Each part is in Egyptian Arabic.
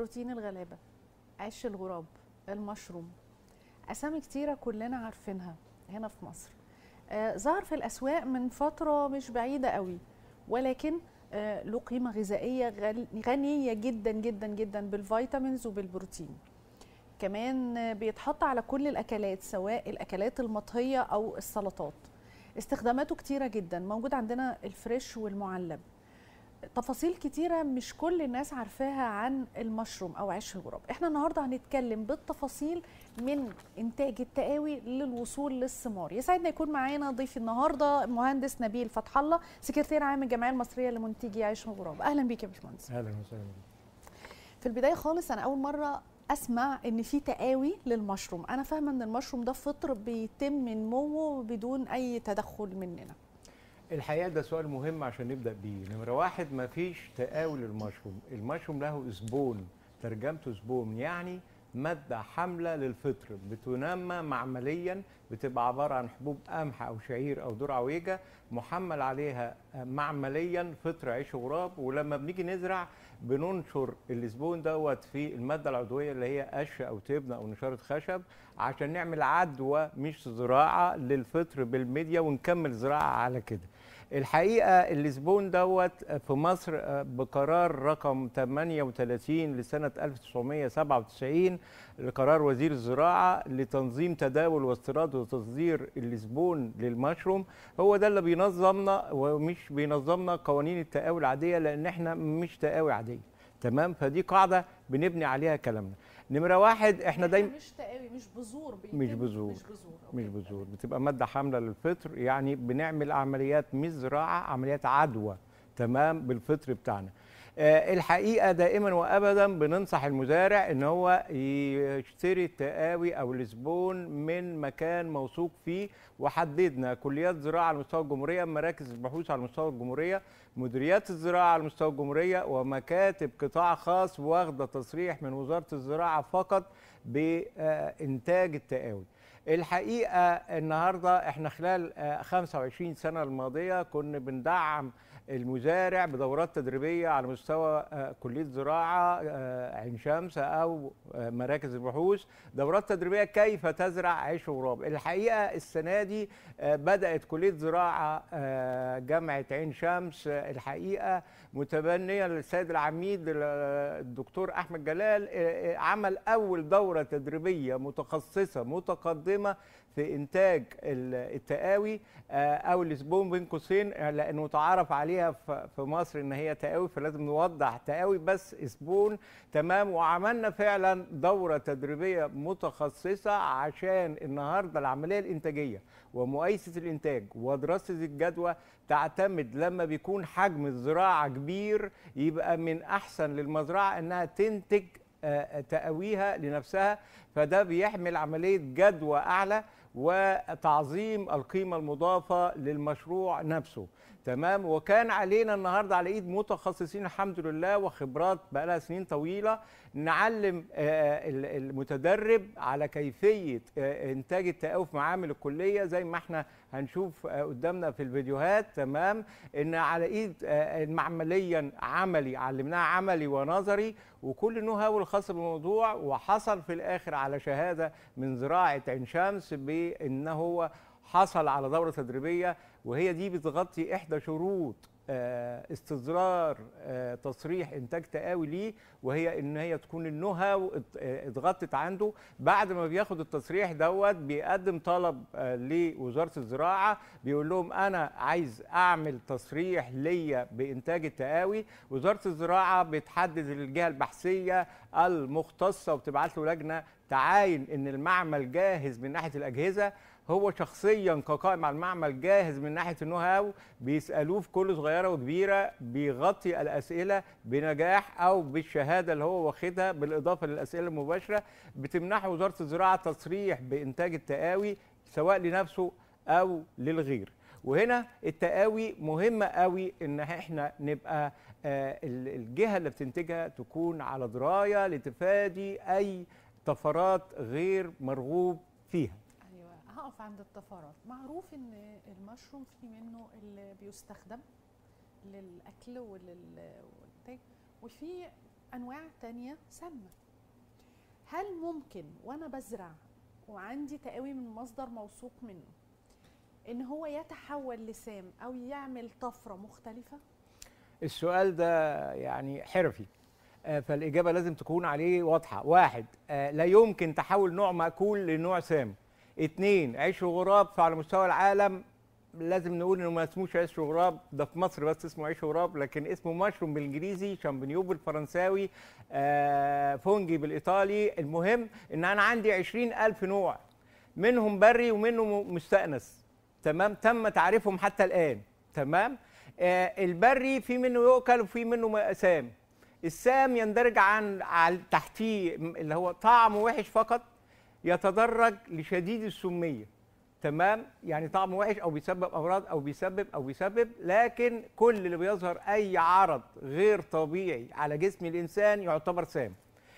بروتين الغلابه عيش الغراب المشروم اسامي كتيره كلنا عارفينها هنا في مصر آه، ظهر في الاسواق من فتره مش بعيده قوي ولكن آه، له قيمه غذائيه غل- غنيه جدا جدا جدا بالفيتامينز وبالبروتين كمان آه، بيتحط على كل الاكلات سواء الاكلات المطهيه او السلطات استخداماته كتيره جدا موجود عندنا الفريش والمعلب تفاصيل كتيرة مش كل الناس عارفاها عن المشروم أو عيش الغراب احنا النهاردة هنتكلم بالتفاصيل من إنتاج التقاوي للوصول للثمار يسعدنا يكون معانا ضيفي النهاردة مهندس نبيل فتح الله سكرتير عام الجمعية المصرية لمنتجي عيش الغراب أهلا بيك يا باشمهندس اهلا وسهلا بك. في البداية خالص أنا أول مرة أسمع إن في تقاوي للمشروم أنا فاهمة إن المشروم ده فطر بيتم نموه بدون أي تدخل مننا الحقيقه ده سؤال مهم عشان نبدا بيه نمره واحد ما فيش تقاول للمشروم المشروم له اسبون ترجمته اسبون يعني ماده حامله للفطر بتنمى معمليا بتبقى عباره عن حبوب قمح او شعير او ذره عويجه محمل عليها معمليا فطر عيش غراب ولما بنيجي نزرع بننشر الاسبون دوت في الماده العضويه اللي هي قش او تبن او نشاره خشب عشان نعمل عدوى مش زراعه للفطر بالميديا ونكمل زراعه على كده الحقيقه الزبون دوت في مصر بقرار رقم 38 لسنه 1997 لقرار وزير الزراعه لتنظيم تداول واستيراد وتصدير الزبون للمشروم هو ده اللي بينظمنا ومش بينظمنا قوانين التقاوي العاديه لان احنا مش تقاوي عاديه تمام فدي قاعده بنبني عليها كلامنا نمره واحد احنا دايما مش تقاوي مش بذور بيتم مش بذور. مش بذور مش أوكي. بذور بتبقى ماده حامله للفطر يعني بنعمل عمليات مش زراعه عمليات عدوى تمام بالفطر بتاعنا آه، الحقيقه دائما وابدا بننصح المزارع ان هو يشتري التقاوي او الزبون من مكان موثوق فيه وحددنا كليات زراعه على مستوى الجمهوريه مراكز البحوث على مستوى الجمهوريه مديريات الزراعه على مستوى الجمهوريه ومكاتب قطاع خاص واخده تصريح من وزاره الزراعه فقط بانتاج التقاوي الحقيقه النهارده احنا خلال آه، 25 سنه الماضيه كنا بندعم المزارع بدورات تدريبيه على مستوى آه، كليه زراعه آه، عين شمس او آه، مراكز البحوث دورات تدريبيه كيف تزرع عيش وغراب الحقيقه السنه دي آه، بدات كليه زراعه آه، جامعه عين شمس آه، الحقيقه متبنيه للسيد العميد ال- الدكتور احمد جلال آه، آه، عمل اول دوره تدريبيه متخصصه متقدمه في انتاج ال- التقاوي آه، او الزبون بين قوسين آه، لانه متعارف عليها ف- في مصر ان هي تقاوي فلازم نوضح تقاوي بس زبون تمام وعملنا فعلا دوره تدريبيه متخصصه عشان النهارده العمليه الانتاجيه ومقايسه الانتاج ودراسه الجدوى تعتمد لما بيكون حجم الزراعه كبير يبقى من احسن للمزرعه انها تنتج آه، تقاويها لنفسها فده بيحمل عمليه جدوى اعلى وتعظيم القيمه المضافه للمشروع نفسه تمام وكان علينا النهارده على ايد متخصصين الحمد لله وخبرات بقى لها سنين طويله نعلم آه، ال- المتدرب على كيفيه آه، انتاج التقاوي في معامل الكليه زي ما احنا هنشوف آه، قدامنا في الفيديوهات تمام ان على ايد آه، معمليا عملي علمناها عملي ونظري وكل النو هاو الخاص بالموضوع وحصل في الاخر على شهاده من زراعه عين شمس بان هو حصل على دوره تدريبيه وهي دي بتغطي احدى شروط آه، استصدار آه، تصريح انتاج تقاوي ليه وهي ان هي تكون النو هاو ات- آه، اتغطت عنده بعد ما بياخد التصريح دوت بيقدم طلب آه، لوزاره الزراعه بيقول لهم انا عايز اعمل تصريح ليا بانتاج التقاوي وزاره الزراعه بتحدد الجهه البحثيه المختصه وبتبعت له لجنه تعاين ان المعمل جاهز من ناحيه الاجهزه هو شخصيا كقائم على المعمل جاهز من ناحيه النو هاو بيسالوه في كل صغيره وكبيره بيغطي الاسئله بنجاح او بالشهاده اللي هو واخدها بالاضافه للاسئله المباشره بتمنحه وزاره الزراعه تصريح بانتاج التقاوي سواء لنفسه او للغير وهنا التقاوي مهمه قوي ان احنا نبقى آه، ال- الجهه اللي بتنتجها تكون على درايه لتفادي اي طفرات غير مرغوب فيها ايوه هقف عند الطفرات معروف ان المشروم في منه اللي بيستخدم للاكل ولل والإنتاج، وفي انواع تانية سامه هل ممكن وانا بزرع وعندي تقاوي من مصدر موثوق منه ان هو يتحول لسام او يعمل طفره مختلفه السؤال ده يعني حرفي آه، فالإجابة لازم تكون عليه واضحة واحد آه، لا يمكن تحول نوع مأكول لنوع سام اتنين عيش وغراب فعلى مستوى العالم لازم نقول انه ما اسموش عيش وغراب ده في مصر بس اسمه عيش وغراب لكن اسمه مشروم بالانجليزي شامبينيو بالفرنساوي آه، فونجي بالايطالي المهم ان انا عندي عشرين الف نوع منهم بري ومنهم مستأنس تمام تم تعريفهم حتى الآن تمام آه البري في منه يؤكل وفي منه سام السام يندرج عن على تحتيه م- اللي هو طعمه وحش فقط يتدرج لشديد السميه تمام يعني طعمه وحش او بيسبب امراض او بيسبب او بيسبب لكن كل اللي بيظهر اي عرض غير طبيعي على جسم الانسان يعتبر سام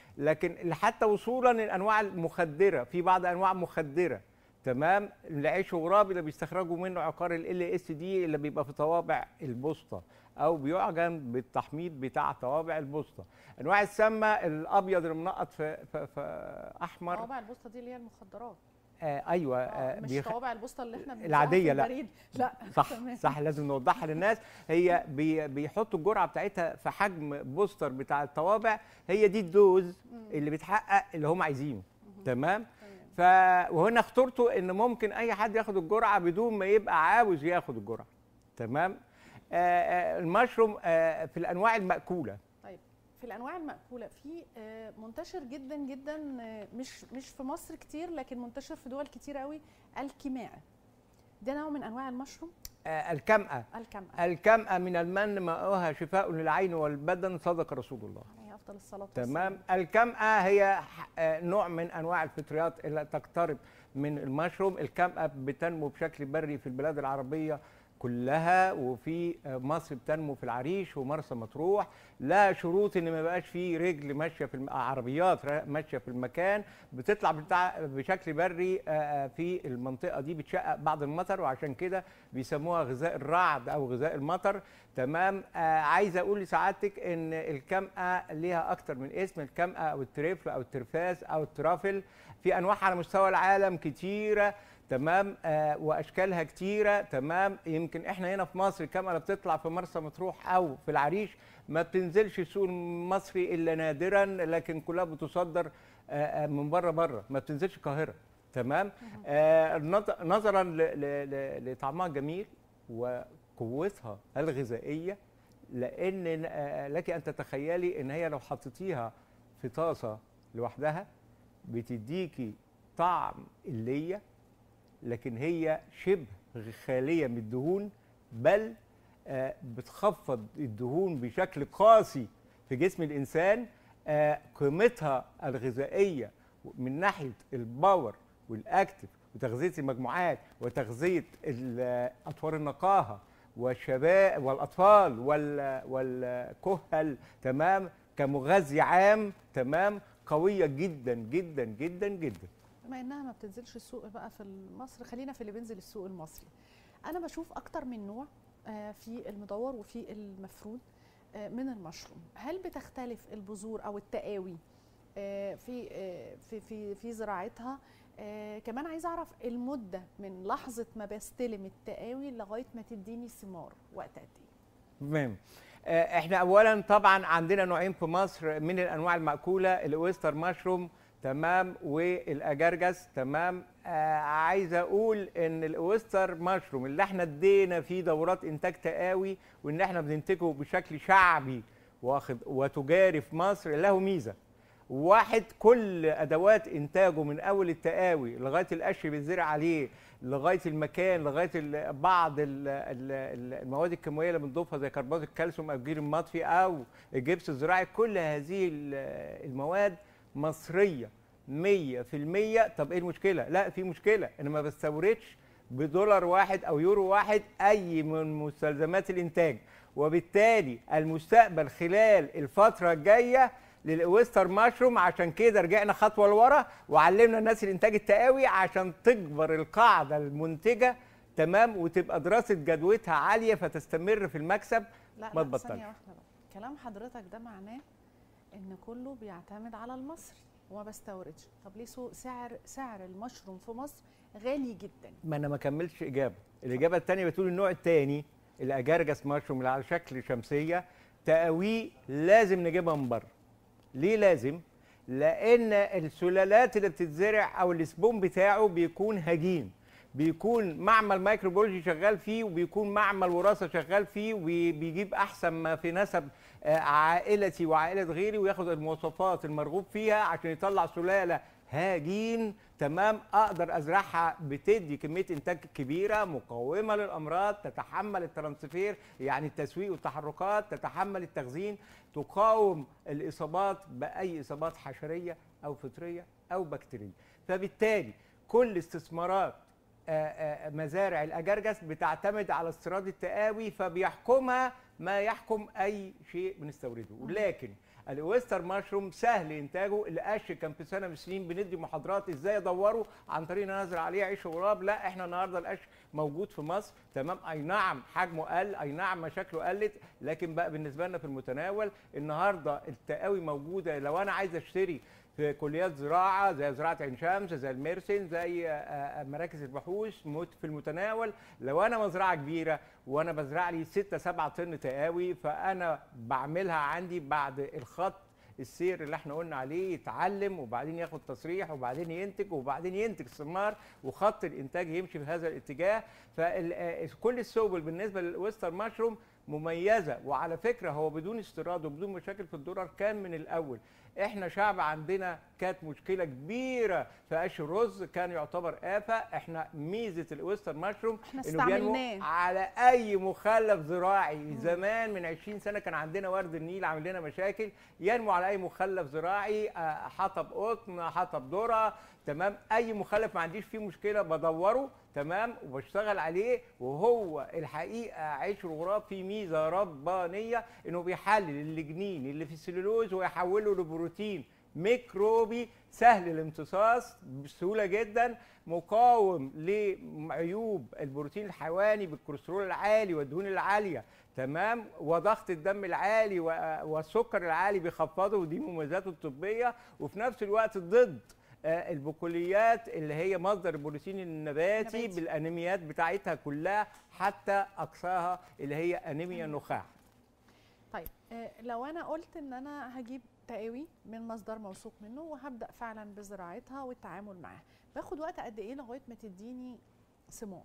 لكن حتى وصولا للانواع المخدره في بعض انواع مخدره تمام العيش وغراب اللي بيستخرجوا منه عقار ال اس دي اللي بيبقى في طوابع البوسطه او بيعجن بالتحميض بتاع طوابع البوسطه انواع السامه الابيض المنقط في, في, في احمر طوابع البوسطه دي اللي هي المخدرات آه ايوه آه آه مش بيخ... طوابع البوسطه اللي احنا بنبيعها العادية، في لا. البريد. لا صح تمام. صح لازم نوضحها للناس هي بي بيحطوا الجرعه بتاعتها في حجم بوستر بتاع الطوابع هي دي الدوز اللي بتحقق اللي هم عايزينه تمام ف وهنا خطورته ان ممكن اي حد ياخد الجرعه بدون ما يبقى عاوز ياخد الجرعه تمام آه آه المشروم آه في الانواع الماكوله طيب في الانواع المأكوله في آه، منتشر جدا جدا آه، مش مش في مصر كتير لكن منتشر في دول كتير قوي الكماعه ده نوع من انواع المشروم آه الكمأه الكمأه الكمأه من المن ماؤها شفاء للعين والبدن صدق رسول الله عليه افضل الصلاه تمام الكمأة هي ح- آه، نوع من انواع الفطريات اللي تقترب من المشروم الكمأة بتنمو بشكل بري في البلاد العربية كلها وفي آه، مصر بتنمو في العريش ومرسى مطروح لا شروط ان ما يبقاش في رجل ماشيه في الم... عربيات را- ماشيه في المكان بتطلع بتاع بشكل بري آه، آه، في المنطقه دي بتشقق بعض المطر وعشان كده بيسموها غذاء الرعد او غذاء المطر تمام آه عايز اقول لسعادتك ان الكمأة ليها اكتر من اسم الكمأة او التريفل او الترفاس او الترافل في انواع على مستوى العالم كتيره تمام آه واشكالها كتيره تمام يمكن احنا هنا في مصر الكمأة اللي بتطلع في مرسى مطروح او في العريش ما بتنزلش السوق المصري الا نادرا لكن كلها بتصدر آه آه من بره بره ما بتنزلش القاهره تمام آه نظ- نظرا ل- ل- ل- لطعمها الجميل وقوتها الغذائيه لان آه، لك ان تتخيلي ان هي لو حطيتيها في طاسه لوحدها بتديكي طعم الليه لكن هي شبه خاليه من الدهون بل آه، بتخفض الدهون بشكل قاسي في جسم الانسان آه، قيمتها الغذائيه من ناحيه الباور والاكتف وتغذيه المجموعات وتغذيه ال- اطوار النقاهه والشباب والاطفال وال- والكهل تمام كمغذي عام تمام قويه جدا جدا جدا جدا بما انها ما بتنزلش السوق بقى في مصر خلينا في اللي بينزل السوق المصري انا بشوف اكتر من نوع آه، في المدور وفي المفرود آه، من المشروم هل بتختلف البذور او التقاوي آه، في آه، في في في زراعتها آه، كمان عايزه اعرف المده من لحظه ما بستلم التقاوي لغايه ما تديني ثمار وقت قد ايه تمام آه، احنا اولا طبعا عندنا نوعين في مصر من الانواع الماكوله الاويستر مشروم تمام والاجرجس تمام آه عايز اقول ان الاويستر مشروم اللي احنا ادينا فيه دورات انتاج تقاوي وان احنا بننتجه بشكل شعبي واخد وتجاري في مصر له ميزه واحد كل ادوات انتاجه من اول التقاوي لغايه القش اللي بيتزرع عليه لغايه المكان لغايه ال- بعض ال- ال- المواد الكيماويه اللي بنضيفها زي كربونات الكالسيوم او الجير المطفي او الجبس الزراعي كل هذه ال- المواد مصريه 100% طب ايه المشكله؟ لا في مشكله انا ما بستوردش بدولار واحد او يورو واحد اي من مستلزمات الانتاج وبالتالي المستقبل خلال الفتره الجايه للويستر مشروم عشان كده رجعنا خطوه لورا وعلمنا الناس الانتاج التقاوي عشان تكبر القاعده المنتجه تمام وتبقى دراسه جدوتها عاليه فتستمر في المكسب لا ما لا تبطلش. ثانيه واحده بقى كلام حضرتك ده معناه ان كله بيعتمد على المصري وما بستوردش طب ليه سو- سعر سعر المشروم في مصر غالي جدا ما انا ما كملتش اجابه الاجابه الثانيه بتقول النوع الثاني الاجرجس مشروم اللي على شكل شمسيه تقاويه لازم نجيبها من بره ليه لازم لان السلالات اللي بتتزرع او السبون بتاعه بيكون هجين بيكون معمل مايكروبيولوجي شغال فيه وبيكون معمل وراثه شغال فيه وبيجيب احسن ما في نسب آه، عائلتي وعائله غيري وياخد المواصفات المرغوب فيها عشان يطلع سلاله هاجين تمام اقدر ازرعها بتدي كميه انتاج كبيره مقاومه للامراض تتحمل الترانسفير يعني التسويق والتحركات تتحمل التخزين تقاوم الاصابات باي اصابات حشريه او فطريه او بكتيريه فبالتالي كل استثمارات آه، آه، مزارع الاجرجس بتعتمد على استيراد التقاوي فبيحكمها ما يحكم اي شيء بنستورده ولكن الاويستر مشروم سهل انتاجه القش كان في سنه من السنين بندي محاضرات ازاي ادوره عن طريق ان أنا ازرع عليه عيش وغراب لا احنا النهارده القش موجود في مصر تمام اي نعم حجمه قل اي نعم مشاكله قلت لكن بقى بالنسبه لنا في المتناول النهارده التقاوي موجوده لو انا عايز اشتري في كليات زراعه زي زراعه عين شمس زي الميرسن زي آه، آه، مراكز البحوث مت- في المتناول لو انا مزرعه كبيره وانا بزرع لي 6 7 طن تقاوي فانا بعملها عندي بعد الخط السير اللي احنا قلنا عليه يتعلم وبعدين ياخد تصريح وبعدين ينتج وبعدين ينتج ثمار وخط الانتاج يمشي في هذا الاتجاه فكل السبل بالنسبه للويستر مشروم مميزه وعلى فكره هو بدون استيراد وبدون مشاكل في الدولار كان من الاول احنا شعب عندنا كانت مشكله كبيره في قش الرز كان يعتبر آفة احنا ميزه الاويستر مشروم احنا انه بينمو استعملناه. على اي مخلف زراعي زمان من 20 سنه كان عندنا ورد النيل عامل لنا مشاكل ينمو على اي مخلف زراعي آه، حطب قطن حطب ذره تمام اي مخلف ما عنديش فيه مشكله بدوره تمام وبشتغل عليه وهو الحقيقه عيش الغراب فيه ميزه ربانيه انه بيحلل الجنين اللي في السلولوز ويحوله لبروتين ميكروبي سهل الامتصاص بسهوله جدا مقاوم لعيوب البروتين الحيواني بالكوليسترول العالي والدهون العاليه تمام وضغط الدم العالي و- والسكر العالي بيخفضه ودي مميزاته الطبيه وفي نفس الوقت ضد آه، البقوليات اللي هي مصدر البروتين النباتي نباتي. بالانيميات بتاعتها كلها حتى اقصاها اللي هي انيميا النخاع طيب آه، لو انا قلت ان انا هجيب تقاوي من مصدر موثوق منه وهبدا فعلا بزراعتها والتعامل معاها باخد وقت قد ايه لغايه ما تديني ثمار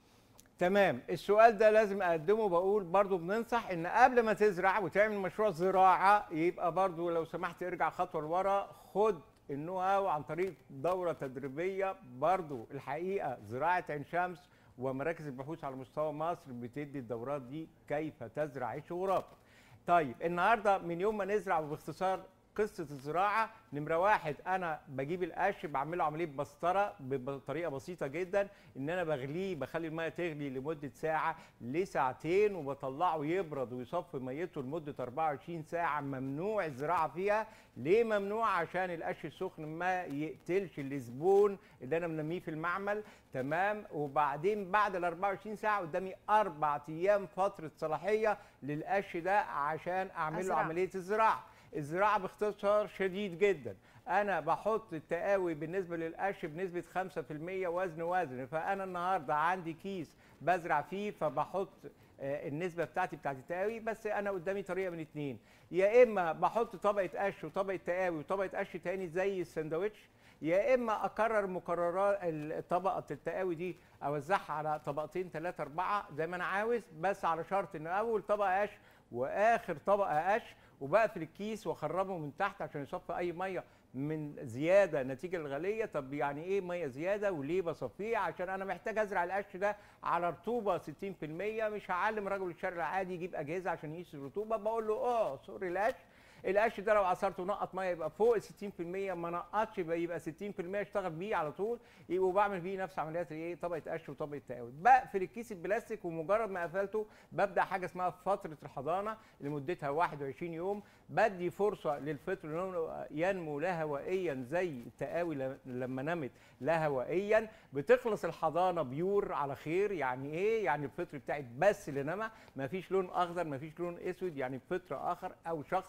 تمام السؤال ده لازم اقدمه بقول برضو بننصح ان قبل ما تزرع وتعمل مشروع زراعه يبقى برضو لو سمحت ارجع خطوه لورا خد النو هاو عن طريق دوره تدريبيه برضو الحقيقه زراعه عين شمس ومراكز البحوث على مستوى مصر بتدي الدورات دي كيف تزرع عيش وغراب طيب النهارده من يوم ما نزرع وباختصار قصه الزراعه نمره واحد انا بجيب القش بعمله عمليه بسطره بطريقه بسيطه جدا ان انا بغليه بخلي الميه تغلي لمده ساعه لساعتين وبطلعه يبرد ويصفي ميته لمده 24 ساعه ممنوع الزراعه فيها ليه ممنوع عشان القش السخن ما يقتلش الزبون اللي انا منميه في المعمل تمام وبعدين بعد ال 24 ساعه قدامي اربع ايام فتره صلاحيه للقش ده عشان اعمل له أزرع. عمليه الزراعه الزراعه باختصار شديد جدا انا بحط التقاوي بالنسبه للقش بنسبه 5% وزن وزن فانا النهارده عندي كيس بزرع فيه فبحط آه، النسبه بتاعتي بتاعت التقاوي بس انا قدامي طريقه من اتنين يا اما بحط طبقه قش وطبقه تقاوي وطبقه قش تاني زي السندوتش يا اما اكرر مكررات ال- طبقه التقاوي دي اوزعها على طبقتين ثلاثه اربعه زي ما انا عاوز بس على شرط ان اول طبقه قش واخر طبقه قش وبقفل الكيس واخرمه من تحت عشان يصفي اي ميه من زياده نتيجه الغليه طب يعني ايه ميه زياده وليه بصفيه عشان انا محتاج ازرع القش ده على رطوبه 60% مش هعلم رجل الشارع العادي يجيب اجهزه عشان يقيس الرطوبه بقول له اه سوري القش القش ده لو عصرته نقط ميه يبقى فوق ال 60% ما نقطش يبقى يبقى 60% اشتغل بيه على طول يبقى وبعمل بيه نفس عمليات الايه طبقه قش وطبقه تقاوي بقفل الكيس البلاستيك ومجرد ما قفلته ببدا حاجه اسمها فتره الحضانه لمدتها 21 يوم بدي فرصه للفطر انه ينمو لا هوائيا زي التقاوي ل- لما نمت لا هوائيا بتخلص الحضانه بيور على خير يعني ايه يعني الفطر بتاعي بس اللي نما ما فيش لون اخضر ما فيش لون اسود يعني فطر اخر او شخص اخر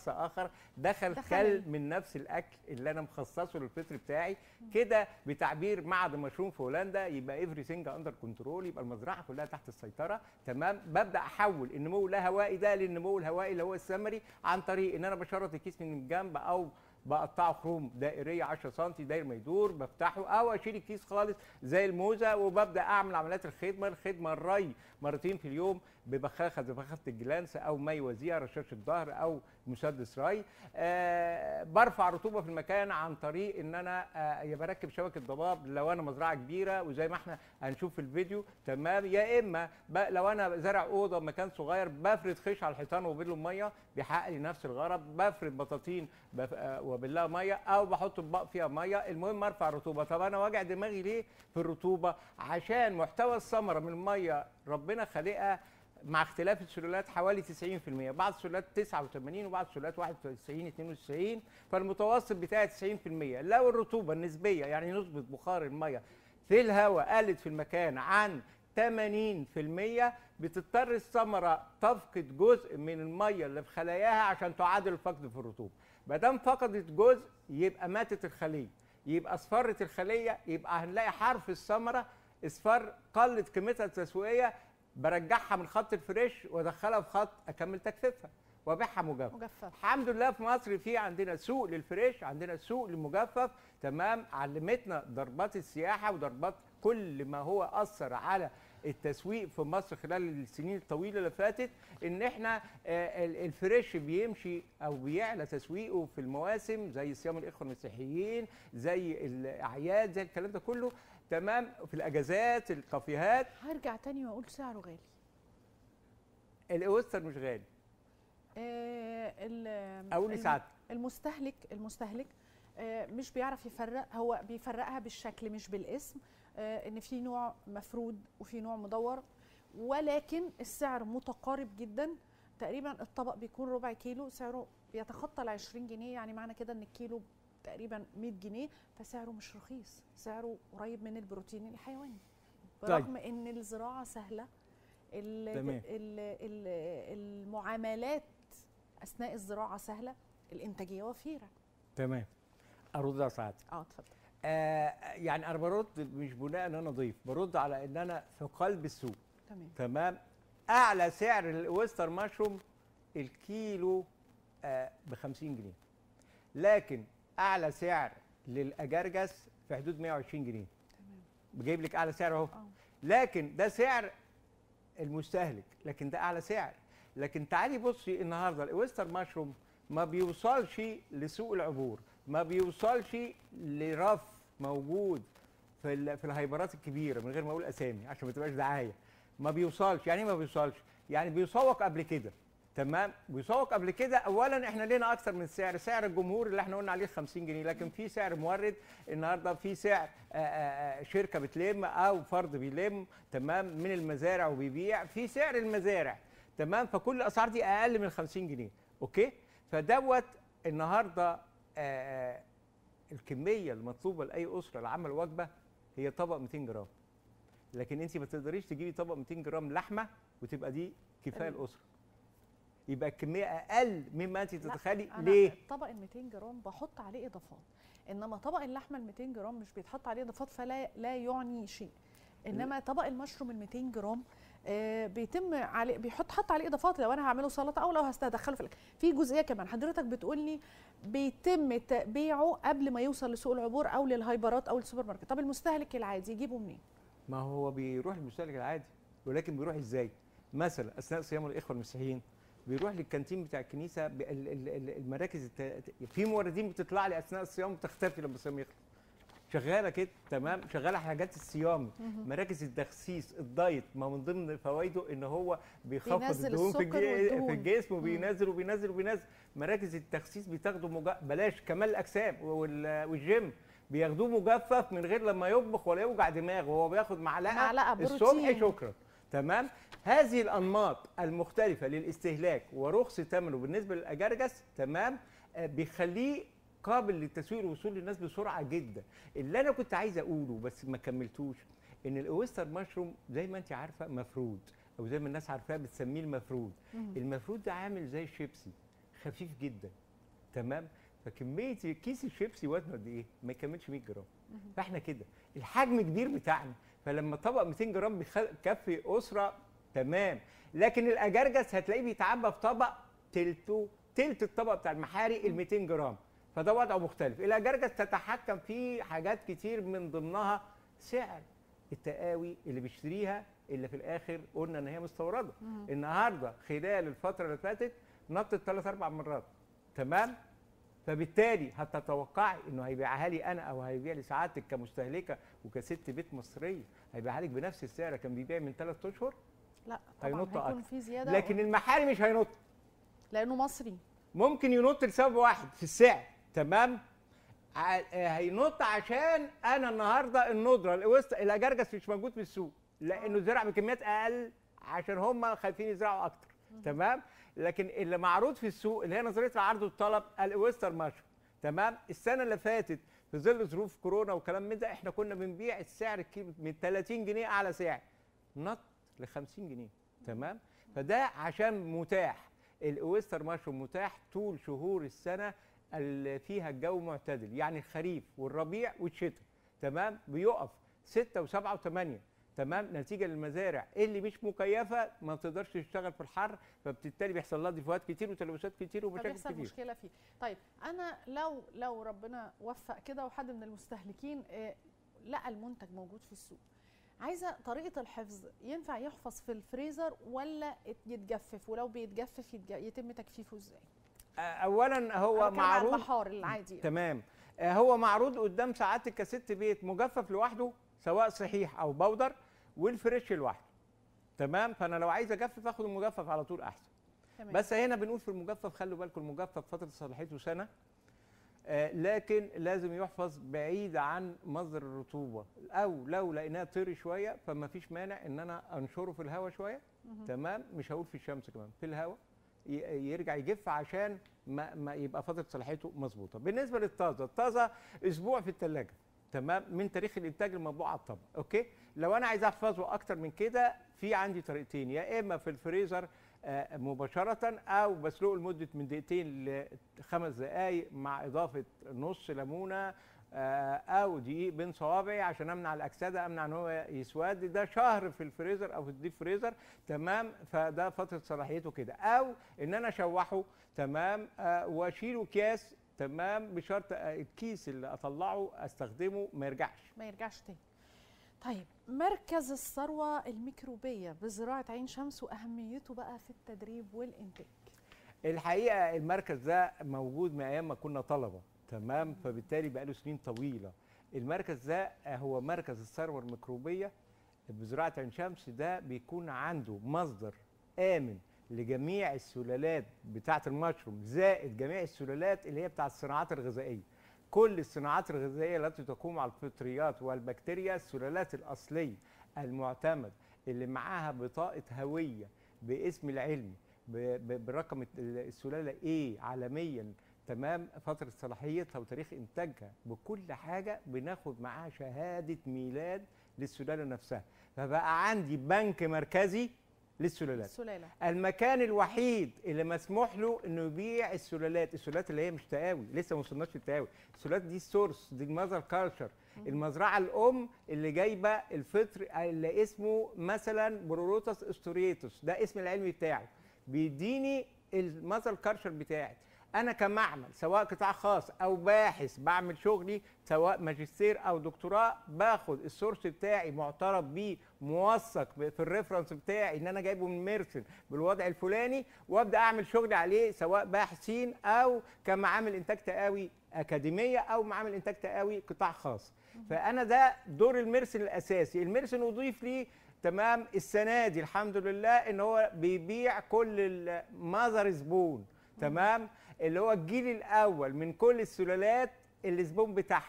اخر دخل, دخل كل ال- من نفس الاكل اللي انا مخصصه للفطر بتاعي كده بتعبير معهد المشروم في هولندا يبقى ايفري ثينج اندر كنترول يبقى المزرعه كلها تحت السيطره تمام ببدا احول النمو اللاهوائي ده للنمو الهوائي اللي هو الثمري عن طريق ان انا بشرط الكيس من الجنب او بقطعه خروم دائريه 10 سم داير ما يدور بفتحه او اشيل الكيس خالص زي الموزه وببدا اعمل عمليات الخدمه الخدمه الري مرتين في اليوم ببخاخه زي بخاخه الجلانس او مي وزيع رشاش الظهر او مسدس ري آه برفع رطوبه في المكان عن طريق ان انا آه يا بركب شبكه ضباب لو انا مزرعه كبيره وزي ما احنا هنشوف في الفيديو تمام يا اما ب- لو انا زارع اوضه مكان صغير بفرد خيش على الحيطان وبله ميه بيحقق لي نفس الغرض بفرد بطاطين بف... آه، وبالله ميه او بحط اطباق فيها ميه المهم ارفع الرطوبه طب انا واجع دماغي ليه في الرطوبه عشان محتوى الثمره من الميه ربنا خالقها مع اختلاف السلالات حوالي 90% بعض السلالات 89 وبعض السلالات 91 92 فالمتوسط بتاعي 90% لو الرطوبه النسبيه يعني نسبه بخار الميه في الهواء قلت في المكان عن 80% بتضطر الثمره تفقد جزء من الميه اللي في خلاياها عشان تعادل الفقد في الرطوبه ما دام فقدت جزء يبقى ماتت الخليه يبقى اصفرت الخليه يبقى هنلاقي حرف الثمره اصفار قلت قيمتها التسويقيه برجعها من خط الفريش وادخلها في خط اكمل تجفيفها وابيعها مجفف مجفف الحمد لله في مصر في عندنا سوق للفريش عندنا سوق للمجفف تمام علمتنا ضربات السياحه وضربات كل ما هو اثر على التسويق في مصر خلال السنين الطويله اللي فاتت ان احنا آه، ال- الفريش بيمشي او بيعلى تسويقه في المواسم زي صيام الاخوه المسيحيين زي الاعياد زي الكلام ده كله تمام في الاجازات الكافيهات هرجع تاني واقول سعره غالي الاوستر مش غالي آه، ال- اقول لي الم- ساعتك المستهلك المستهلك آه، مش بيعرف يفرق هو بيفرقها بالشكل مش بالاسم آه، ان في نوع مفرود وفي نوع مدور ولكن السعر متقارب جدا تقريبا الطبق بيكون ربع كيلو سعره بيتخطى ال 20 جنيه يعني معنى كده ان الكيلو تقريبا 100 جنيه فسعره مش رخيص سعره قريب من البروتين الحيواني برغم ان الزراعه سهله ال- تمام. ال- ال- المعاملات اثناء الزراعه سهله الانتاجيه وفيره تمام ارد على ساعتك اه اتفضل آه يعني انا برد مش بناء ان انا ضيف برد على ان انا في قلب السوق تمام تمام اعلى سعر الويستر مشروم الكيلو آه ب 50 جنيه لكن اعلى سعر للاجرجس في حدود 120 جنيه تمام بجيب لك اعلى سعر اهو اه لكن ده سعر المستهلك لكن ده اعلى سعر لكن تعالي بصي النهارده الاويستر مشروم ما بيوصلش لسوق العبور ما بيوصلش لرف موجود في ال- في الهايبرات الكبيره من غير ما اقول اسامي عشان ما تبقاش دعايه ما بيوصلش يعني إيه ما بيوصلش يعني بيسوق قبل كده تمام بيسوق قبل كده اولا احنا لينا اكثر من سعر سعر الجمهور اللي احنا قلنا عليه 50 جنيه لكن في سعر مورد النهارده في سعر آه، آه، آه، شركه بتلم او فرد بيلم تمام من المزارع وبيبيع في سعر المزارع تمام فكل الاسعار دي اقل من 50 جنيه اوكي فدوت النهارده آه، آه، الكميه المطلوبه لاي اسره لعمل وجبه هي طبق 200 جرام لكن انت ما تقدريش تجيبي طبق 200 جرام لحمه وتبقى دي كفايه ال- الاسره يبقى الكميه اقل مما انت لا، تتخيلي أنا ليه الطبق ال 200 جرام بحط عليه اضافات انما طبق اللحمه ال 200 جرام مش بيتحط عليه اضافات فلا لا يعني شيء انما طبق المشروم ال 200 جرام آه بيتم عليه بيحط حط عليه اضافات لو انا هعمله سلطه او لو هستدخله في الاكل في جزئيه كمان حضرتك بتقول لي بيتم ت- بيعه قبل ما يوصل لسوق العبور او للهايبرات او السوبر ماركت طب المستهلك العادي يجيبه منين ما هو بيروح للمستهلك العادي ولكن بيروح ازاي مثلا اثناء صيام الاخوه المسيحيين بيروح للكانتين بتاع الكنيسه ب- ال- ال- ال- المراكز الت... في موردين بتطلع لي اثناء الصيام وتختفي لما الصيام يخلص شغاله كده تمام شغاله حاجات الصيام مراكز التخسيس الدايت ما من ضمن فوائده ان هو بيخفض بينزل الدهون في, السكر الجي... والدهون. في الجسم وبينزل وبينزل وبينزل مراكز التخسيس بتاخده مج... بلاش كمال الاجسام وال... والجيم بياخدوه مجفف من غير لما يطبخ ولا يوجع دماغه وهو بياخد معلقه, معلقة الصبح بروتين. شكرا تمام هذه الانماط المختلفه للاستهلاك ورخص ثمنه بالنسبه للاجرجس تمام آه، بيخليه قابل للتسويق والوصول للناس بسرعه جدا اللي انا كنت عايز اقوله بس ما كملتوش ان الاويستر مشروم زي ما انت عارفه مفرود او زي ما الناس عارفاه بتسميه المفرود المفرود ده عامل زي الشيبسي خفيف جدا تمام فكميه كيس الشيبسي وزنه قد ايه ما يكملش 100 جرام فاحنا كده الحجم كبير بتاعنا فلما طبق 200 جرام بيكفي اسره تمام لكن الاجرجس هتلاقيه بيتعبى في طبق تلته تلت الطبق بتاع المحاري ال 200 جرام فده وضعه مختلف الاجرجس تتحكم في حاجات كتير من ضمنها سعر التقاوي اللي بيشتريها اللي في الاخر قلنا ان هي مستورده النهارده خلال الفتره اللي فاتت نطت ثلاث اربع مرات تمام فبالتالي هتتوقعي انه هيبيعها لي انا او هيبيع لي سعادتك كمستهلكه وكست بيت مصريه هيبيعها لك بنفس السعر كان بيبيع من ثلاث اشهر لا طبعا هينط هيكون أكتر. في زياده لكن المحاري مش هينط لانه مصري ممكن ينط لسبب واحد في السعر تمام ع- آه، هينط عشان انا النهارده الندره الوسط الاجرجس مش موجود في السوق لانه زرع بكميات اقل عشان هم خايفين يزرعوا اكتر تمام لكن اللي معروض في السوق اللي هي نظريه العرض والطلب الاويستر مشروم تمام السنه اللي فاتت في ظل ظروف كورونا وكلام من ده احنا كنا بنبيع السعر الكيلو من 30 جنيه اعلى سعر نط ل 50 جنيه تمام فده عشان متاح الاويستر مشروم متاح طول شهور السنه اللي فيها الجو معتدل يعني الخريف والربيع والشتاء تمام بيقف 6 و7 و8 تمام نتيجه للمزارع اللي مش مكيفه ما تقدرش تشتغل في الحر فبالتالي بيحصل لها ديفوهات كتير وتلوثات كتير ومشاكل فبيحصل كتير مشكله فيه طيب انا لو لو ربنا وفق كده وحد من المستهلكين آه، لقى المنتج موجود في السوق عايزه طريقه الحفظ ينفع يحفظ في الفريزر ولا يتجفف ولو بيتجفف يتج- يتم تجفيفه ازاي آه، اولا هو أنا بتكلم على معروض البحار العادي تمام آه، هو معروض قدام سعادتك كست بيت مجفف لوحده سواء صحيح او بودر والفريش لوحده تمام فانا لو عايز اجفف اخد المجفف على طول احسن تمام. بس هنا بنقول في المجفف خلوا بالكم المجفف فتره صلاحيته سنه آه، لكن لازم يحفظ بعيد عن مصدر الرطوبه او لو لقيناه طري شويه فما فيش مانع ان انا انشره في الهواء شويه تمام مش هقول في الشمس كمان في الهواء ي- يرجع يجف عشان ما, ما يبقى فتره صلاحيته مظبوطه بالنسبه للطازه الطازه اسبوع في الثلاجه تمام من تاريخ الانتاج المطبوع على الطبق اوكي لو انا عايز احفظه اكتر من كده في عندي طريقتين يا اما في الفريزر آه، مباشرة أو بسلقه لمدة من دقيقتين لخمس دقايق مع إضافة نص ليمونة آه، أو دقيق بين صوابعي عشان أمنع الأكسدة أمنع إن هو يسود ده شهر في الفريزر أو في الديب فريزر تمام فده فترة صلاحيته كده أو إن أنا أشوحه تمام آه، وأشيله أكياس تمام بشرط آه، الكيس اللي أطلعه أستخدمه ما يرجعش ما يرجعش تاني طيب مركز الثروة الميكروبية بزراعة عين شمس وأهميته بقى في التدريب والإنتاج الحقيقه المركز ده موجود من ايام ما كنا طلبه تمام فبالتالي بقاله سنين طويله المركز ده هو مركز الثروه الميكروبيه بزراعه عين شمس ده بيكون عنده مصدر امن لجميع السلالات بتاعه المشروم زائد جميع السلالات اللي هي بتاعه الصناعات الغذائيه كل الصناعات الغذائيه التي تقوم على الفطريات والبكتيريا السلالات الاصليه المعتمد اللي معاها بطاقه هويه باسم العلمي ب- ب- برقم الت- السلاله ايه عالميا تمام فتره صلاحيتها وتاريخ انتاجها بكل حاجه بناخد معاها شهاده ميلاد للسلاله نفسها فبقى عندي بنك مركزي للسلالات السلالة المكان الوحيد اللي مسموح له انه يبيع السلالات السلالات اللي هي مش تقاوي لسه ما وصلناش للتقاوي السلالات دي السورس دي المذر كالتشر المزرعه الام اللي جايبه الفطر اللي اسمه مثلا بروروتس استوريتوس ده اسم العلمي بتاعه بيديني المذر كالتشر بتاعي انا كمعمل سواء قطاع خاص او باحث بعمل شغلي سواء ماجستير او دكتوراه باخد السورس بتاعي معترف بيه موثق ب- في الريفرنس بتاعي ان انا جايبه من ميرسن بالوضع الفلاني وابدا اعمل شغلي عليه سواء باحثين او كمعامل انتاج تقاوي اكاديميه او معامل انتاج تقاوي قطاع خاص فانا ده دور الميرسن الاساسي الميرسن اضيف لي تمام السنه دي الحمد لله ان هو بيبيع كل المذر زبون تمام اللي هو الجيل الاول من كل السلالات اللي الزبون بتاعها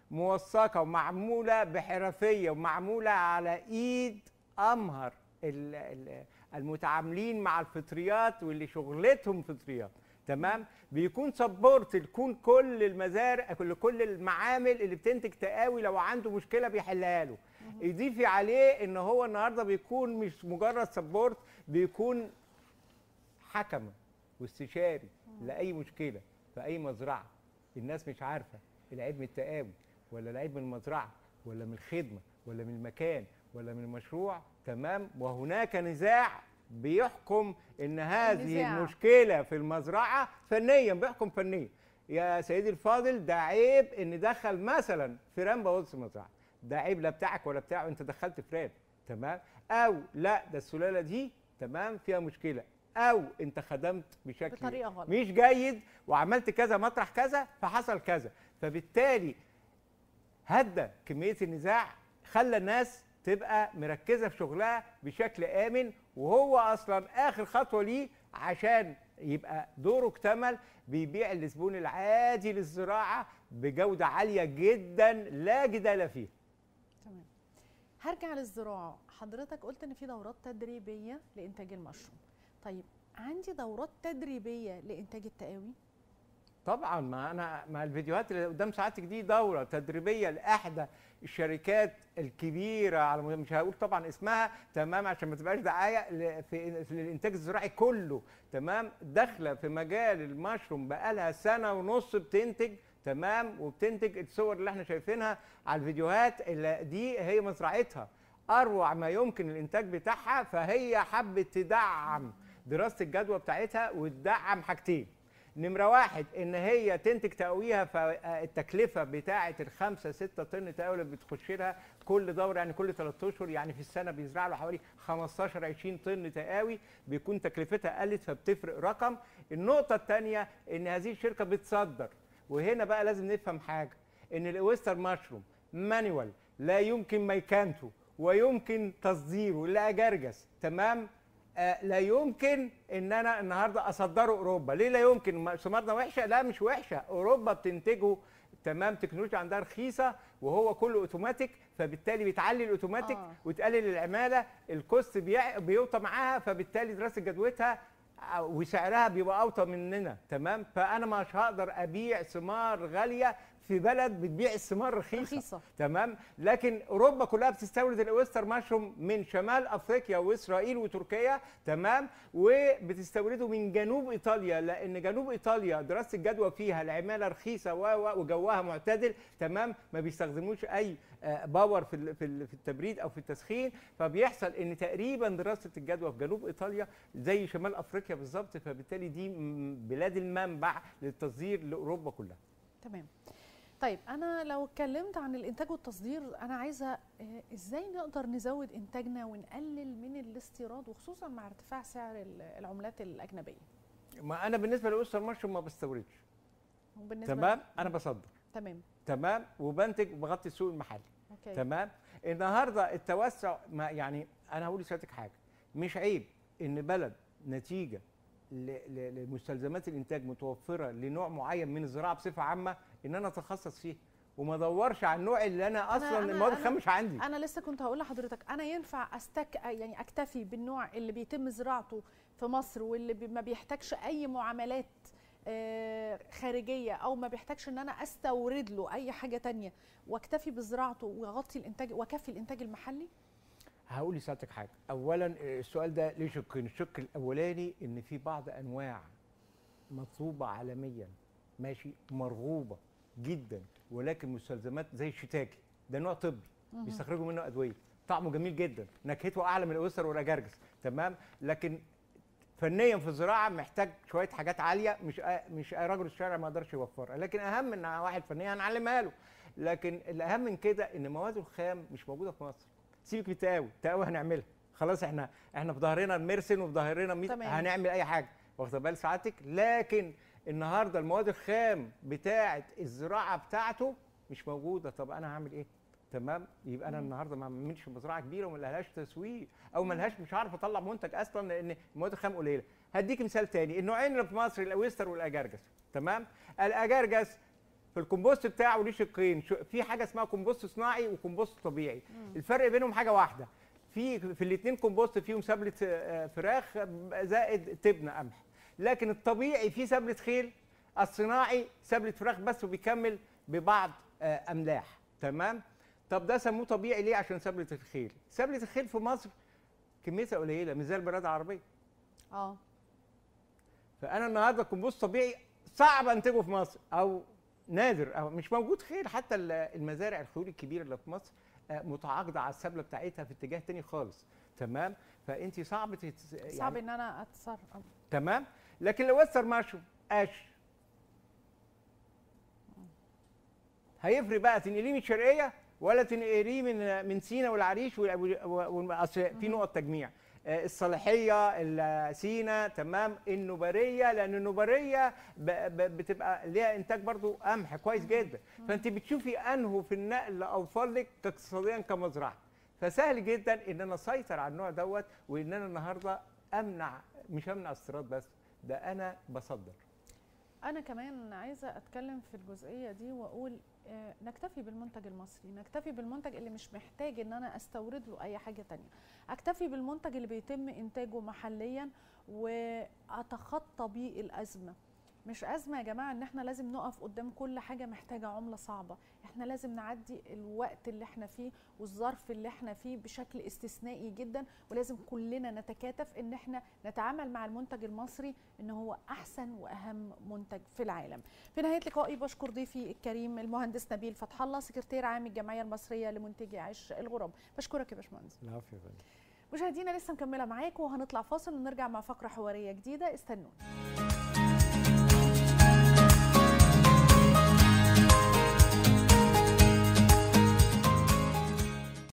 موثقه ومعموله بحرفيه ومعموله على ايد امهر ال- ال- المتعاملين مع الفطريات واللي شغلتهم فطريات تمام بيكون سبورت لكون كل المزارع كل كل المعامل اللي بتنتج تقاوي لو عنده مشكله بيحلها له يضيفي عليه ان هو النهارده بيكون مش مجرد سبورت بيكون حكم واستشاري لاي مشكله في اي مزرعه الناس مش عارفه العيب من التقاوي ولا العيب من المزرعه ولا من الخدمه ولا من المكان ولا من المشروع تمام وهناك نزاع بيحكم ان هذه النزاع. المشكله في المزرعه فنيا بيحكم فنيا يا سيدي الفاضل ده عيب ان دخل مثلا فيران بوظ المزرعه ده عيب لا بتاعك ولا بتاعه انت دخلت فيران تمام او لا ده السلاله دي تمام فيها مشكله او انت خدمت بشكل بطريقة غلط. مش جيد وعملت كذا مطرح كذا فحصل كذا فبالتالي هدى كميه النزاع خلى الناس تبقى مركزه في شغلها بشكل امن وهو اصلا اخر خطوه ليه عشان يبقى دوره اكتمل بيبيع الزبون العادي للزراعه بجوده عاليه جدا لا جدال فيها تمام هرجع للزراعه حضرتك قلت ان في دورات تدريبيه لانتاج المشروم طيب عندي دورات تدريبيه لانتاج التقاوي طبعا ما انا مع الفيديوهات اللي قدام ساعتك دي دوره تدريبيه لاحدى الشركات الكبيره على مش هقول طبعا اسمها تمام عشان ما تبقاش دعايه ل- في في الانتاج الزراعي كله تمام داخله في مجال المشروم بقالها سنه ونص بتنتج تمام وبتنتج الصور اللي احنا شايفينها على الفيديوهات اللي دي هي مزرعتها اروع ما يمكن الانتاج بتاعها فهي حبت تدعم دراسه الجدوى بتاعتها وتدعم حاجتين نمرة واحد إن هي تنتج تقويها فالتكلفة بتاعة الخمسة ستة طن تقوي اللي بتخش لها كل دورة يعني كل ثلاث أشهر يعني في السنة بيزرع له حوالي 15 20 طن تقاوي بيكون تكلفتها قلت فبتفرق رقم النقطة الثانية إن هذه الشركة بتصدر وهنا بقى لازم نفهم حاجة إن الأويستر مشروم مانيوال لا يمكن ميكانته ويمكن تصديره لأجرجس تمام آه، لا يمكن ان انا النهارده اصدره اوروبا ليه لا يمكن ما- ثمارنا وحشه لا مش وحشه اوروبا بتنتجه تمام تكنولوجيا عندها رخيصه وهو كله اوتوماتيك فبالتالي بيتعلي الاوتوماتيك آه. وتقلل العماله الكوست بيع- بيوطى معاها فبالتالي دراسه جدوتها آه، وسعرها بيبقى اوطى مننا تمام فانا مش هقدر ابيع ثمار غاليه في بلد بتبيع الثمار رخيصه, رخيصة. تمام لكن اوروبا كلها بتستورد الاويستر مشروم من شمال افريقيا واسرائيل وتركيا تمام وبتستورده من جنوب ايطاليا لان جنوب ايطاليا دراسه الجدوى فيها العماله رخيصه و- و- وجوها معتدل تمام ما بيستخدموش اي آه، باور في ال- في ال- في التبريد او في التسخين فبيحصل ان تقريبا دراسه الجدوى في جنوب ايطاليا زي شمال افريقيا بالظبط فبالتالي دي م- بلاد المنبع للتصدير لاوروبا كلها تمام طيب انا لو اتكلمت عن الانتاج والتصدير انا عايزه آه، ازاي نقدر نزود انتاجنا ونقلل من الاستيراد وخصوصا مع ارتفاع سعر ال- العملات الاجنبيه ما انا بالنسبه للاويستر مشروم ما بستوردش وبالنسبه تمام انا بصدر تمام تمام وبنتج وبغطي السوق المحلي اوكي تمام النهارده التوسع ما يعني انا هقول لسيادتك حاجه مش عيب ان بلد نتيجه ل- ل- لمستلزمات الانتاج متوفره لنوع معين من الزراعه بصفه عامه ان انا اتخصص فيه وما ادورش على النوع اللي انا اصلا أنا- المواد أنا- الخام مش عندي انا لسه كنت هقول لحضرتك انا ينفع استك يعني اكتفي بالنوع اللي بيتم زراعته في مصر واللي بي- ما بيحتاجش اي معاملات آه، خارجيه او ما بيحتاجش ان انا استورد له اي حاجه تانية واكتفي بزراعته واغطي الانتاج واكفي الانتاج المحلي هقول لسيادتك حاجه اولا السؤال ده ليه شقين الشق الاولاني ان في بعض انواع مطلوبه عالميا ماشي مرغوبه جدا ولكن مستلزمات زي الشتاكي ده نوع طبي بيستخرجوا منه ادويه طعمه جميل جدا نكهته اعلى من الاوستر والاجرجس تمام لكن فنيا في الزراعه محتاج شويه حاجات عاليه مش أ- مش اي رجل الشارع ما يقدرش يوفرها لكن اهم ان واحد فنيا هنعلمها له لكن الاهم من كده ان مواده الخام مش موجوده في مصر سيبك من التقاوي التقاوي هنعملها خلاص احنا احنا في ظهرنا المرسن وفي ظهرنا ميت تمام. هنعمل اي حاجه واخده بال سعادتك لكن النهارده المواد الخام بتاعه الزراعه بتاعته مش موجوده طب انا هعمل ايه تمام يبقى انا النهارده ما اعملش مزرعه كبيره وما لهاش تسويق او ما لهاش مش عارف اطلع منتج اصلا لان المواد الخام قليله هديك مثال تاني النوعين اللي في مصر الاويستر والاجرجس تمام الاجرجس في الكومبوست بتاعه ليه شقين شو- في حاجه اسمها كومبوست صناعي وكومبوست طبيعي الفرق بينهم حاجه واحده في في الاثنين كومبوست فيهم سبله آه، فراخ زائد تبن قمح لكن الطبيعي فيه سبله خيل الصناعي سبله فراخ بس وبيكمل ببعض آه، املاح تمام طب ده سموه طبيعي ليه عشان سبله الخيل سبله الخيل في مصر كميتها قليله مش زي البلاد العربيه اه فانا النهارده كومبوست طبيعي صعب انتجه في مصر او نادر او مش موجود خير حتى ال- المزارع الخيول الكبيره اللي في مصر آه، متعاقده على السبله بتاعتها في اتجاه تاني خالص تمام فانت صعب تتس... يعني صعب ان انا اتصرف تمام لكن لو وستر مشروم قش هيفرق بقى تنقليه من الشرقيه ولا تنقليه من من سينا والعريش وال- وال- وال- اصل في نقط تجميع آه، الصالحيه ال- سينا تمام النوبريه لان النوبريه ب- ب- بتبقى ليها انتاج برضو قمح كويس جدا فانت بتشوفي انه في النقل اوفر لك اقتصاديا كمزرعه فسهل جدا ان انا اسيطر على النوع دوت وان انا النهارده امنع مش امنع استيراد بس ده انا بصدر انا كمان عايزه اتكلم في الجزئيه دي واقول آه، نكتفي بالمنتج المصري نكتفي بالمنتج اللي مش محتاج ان انا استورد له اي حاجه تانية اكتفي بالمنتج اللي بيتم انتاجه محليا واتخطى بيه الازمه مش أزمة يا جماعة إن إحنا لازم نقف قدام كل حاجة محتاجة عملة صعبة، إحنا لازم نعدي الوقت اللي إحنا فيه والظرف اللي إحنا فيه بشكل استثنائي جدا ولازم كلنا نتكاتف إن إحنا نتعامل مع المنتج المصري إن هو أحسن وأهم منتج في العالم. في نهاية لقائي بشكر ضيفي الكريم المهندس نبيل فتح الله سكرتير عام الجمعية المصرية لمنتجي عيش الغراب، بشكرك يا باشمهندس. العفو يا فندم مشاهدينا لسه مكملة معاكم وهنطلع فاصل ونرجع مع فقرة حوارية جديدة استنونا.